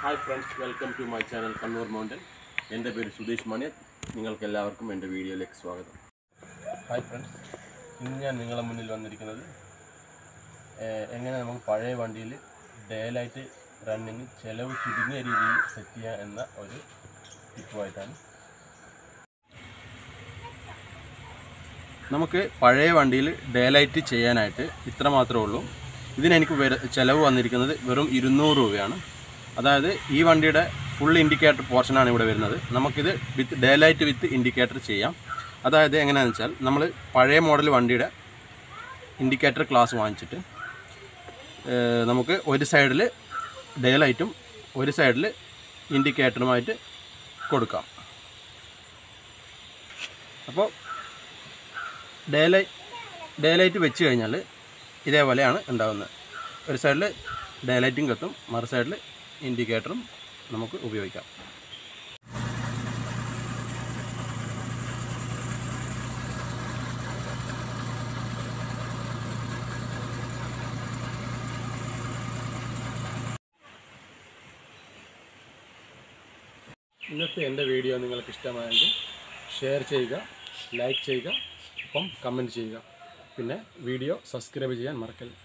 hi friends welcome to my channel Kannur mountain എൻ്റെ പേര് സുധീഷ് മണി നിങ്ങൾക്ക് എല്ലാവർക്കും എൻ്റെ വീഡിയോയിലേക്ക് സ്വാഗതം ഹായ് ഫ്രണ്ട്സ് ഇന്ന് ഞാൻ നിങ്ങളുടെ മുന്നിൽ വന്നിരിക്കുന്നത് ഏഹ്, എങ്ങനെ നമുക്ക് പഴയ വണ്ടിയിൽ ഡേ ലൈറ്റ് റണ്ണിങ് ചിലവ് ചുരുങ്ങിയ രീതിയിൽ സെറ്റ് ചെയ്യുക എന്ന ഒരു ടിപ്പുമായിട്ടാണ് നമുക്ക് പഴയ വണ്ടിയിൽ ഡേ ലൈറ്റ് ചെയ്യാനായിട്ട് ഇത്ര മാത്രമേ ഉള്ളൂ ഇതിനെനിക്ക് വര ചിലവ് വന്നിരിക്കുന്നത് വെറും ഇരുന്നൂറ് രൂപയാണ് അതായത് ഈ വണ്ടിയുടെ ഫുൾ ഇൻഡിക്കേറ്റർ പോർഷനാണ് ഇവിടെ വരുന്നത് നമുക്കിത് with daylight with indicator ചെയ്യാം അതായത് എങ്ങനെയാണെന്ന് വെച്ചാൽ നമ്മൾ പഴയ മോഡൽ വണ്ടിയുടെ ഇൻഡിക്കേറ്റർ ക്ലാസ് വാങ്ങിച്ചിട്ട് ഏഹ്, നമുക്ക് ഒരു സൈഡിൽ ഡേ ലൈറ്റും ഒരു സൈഡിൽ ഇൻഡിക്കേറ്ററുമായിട്ട് കൊടുക്കാം അപ്പോൾ ഡേ ലൈറ്റ് ഡേ ലൈറ്റ് വെച്ച് കഴിഞ്ഞാൽ ഇതേപോലെയാണ് ഉണ്ടാകുന്നത് ഒരു സൈഡിൽ ഡേ ലൈറ്റും കത്തും മറു സൈഡിൽ ഇൻഡിക്കേറ്ററും നമുക്ക് ഉപയോഗിക്കാം ഇന്നത്തെ എൻ്റെ വീഡിയോ നിങ്ങൾക്ക് ഇഷ്ടമായെങ്കിൽ ഷെയർ ചെയ്യുക ലൈക്ക് ചെയ്യുക ഒപ്പം കമൻറ്റ് ചെയ്യുക പിന്നെ വീഡിയോ സബ്സ്ക്രൈബ് ചെയ്യാൻ മറക്കല്ല